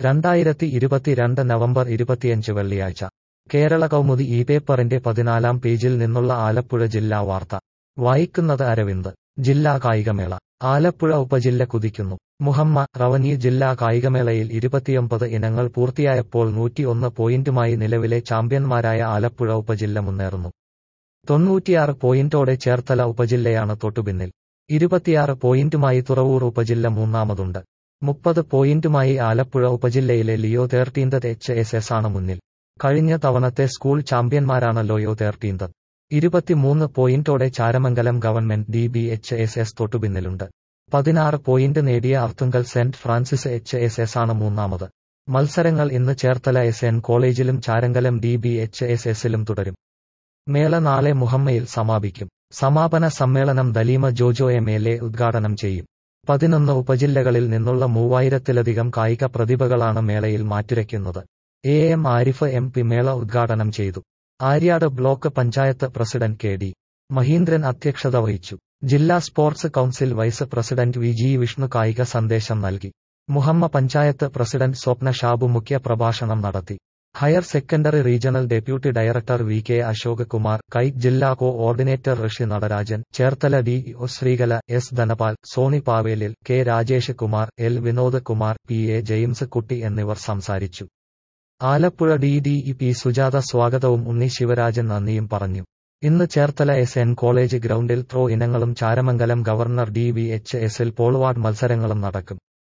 രണ്ടായിരത്തി ഇരുപത്തിരണ്ട് നവംബർ ഇരുപത്തിയഞ്ച് വെള്ളിയാഴ്ച കേരള കൗമുദി ഈ പേപ്പറിന്റെ പതിനാലാം പേജിൽ നിന്നുള്ള ആലപ്പുഴ ജില്ലാ വാർത്ത വായിക്കുന്നത് അരവിന്ദ് ജില്ലാ കായികമേള ആലപ്പുഴ ഉപജില്ല കുതിക്കുന്നു മുഹമ്മ റവന്യൂ ജില്ലാ കായികമേളയിൽ ഇരുപത്തിയൊമ്പത് ഇനങ്ങൾ പൂർത്തിയായപ്പോൾ നൂറ്റിയൊന്ന് പോയിന്റുമായി നിലവിലെ ചാമ്പ്യന്മാരായ ആലപ്പുഴ ഉപജില്ല മുന്നേറുന്നു തൊണ്ണൂറ്റിയാറ് പോയിന്റോടെ ചേർത്തല ഉപജില്ലയാണ് തൊട്ടുപിന്നിൽ ഇരുപത്തിയാറ് പോയിന്റുമായി തുറവൂർ ഉപജില്ല മൂന്നാമതുണ്ട് മുപ്പത് പോയിന്റുമായി ആലപ്പുഴ ഉപജില്ലയിലെ Leo thirteenth H S S ആണ് മുന്നിൽ കഴിഞ്ഞ തവണത്തെ സ്കൂൾ ചാമ്പ്യന്മാരാണ് ലോയോ തേർട്ടീന്തത് ഇരുപത്തിമൂന്ന് പോയിന്റോടെ Charamangalam government D B H S S തൊട്ടുപിന്നിലുണ്ട് പതിനാറ് പോയിന്റ് നേടിയ Arthunkal saint Francis H S S ആണ് മൂന്നാമത് മത്സരങ്ങൾ ഇന്ന് ചേർത്തല എസ് എൻ കോളേജിലും Charamangalam D B H S എസിലും തുടരും മേള നാളെ മുഹമ്മയിൽ സമാപിക്കും സമാപന സമ്മേളനം Daleema Jojo M L A ഉദ്ഘാടനം ചെയ്യും പതിനൊന്ന് ഉപജില്ലകളിൽ നിന്നുള്ള മൂവായിരത്തിലധികം കായിക പ്രതിഭകളാണ് മേളയിൽ മാറ്റുരയ്ക്കുന്നത് A M Ariff M P മേള ഉദ്ഘാടനം ചെയ്തു Aryad block panchayat president K D Mahindran അധ്യക്ഷത വഹിച്ചു ജില്ലാ sports council vice president V G Vishnu കായിക സന്ദേശം നൽകി മുഹമ്മ പഞ്ചായത്ത് പ്രസിഡന്റ് സ്വപ്ന ഷാബു മുഖ്യ പ്രഭാഷണം നടത്തി higher secondary regional deputy director V K Ashok Kumar KITE ജില്ലാ coordinator Rishi Natarajan Cherthala D O Sreekala S Dhanapal Soni Pavelil K Rajesh Kumar L Vinod Kumar P A James Kutty എന്നിവർ സംസാരിച്ചു Alappuzha D D E P Sujatha സ്വാഗതവും ഉണ്ണി ശിവരാജൻ നന്ദിയും പറഞ്ഞു ഇന്ന് Cherthala S N college ground throw ഇനങ്ങളും Charamangalam governor D V H എസിൽ pole vault മത്സരങ്ങളും നടക്കും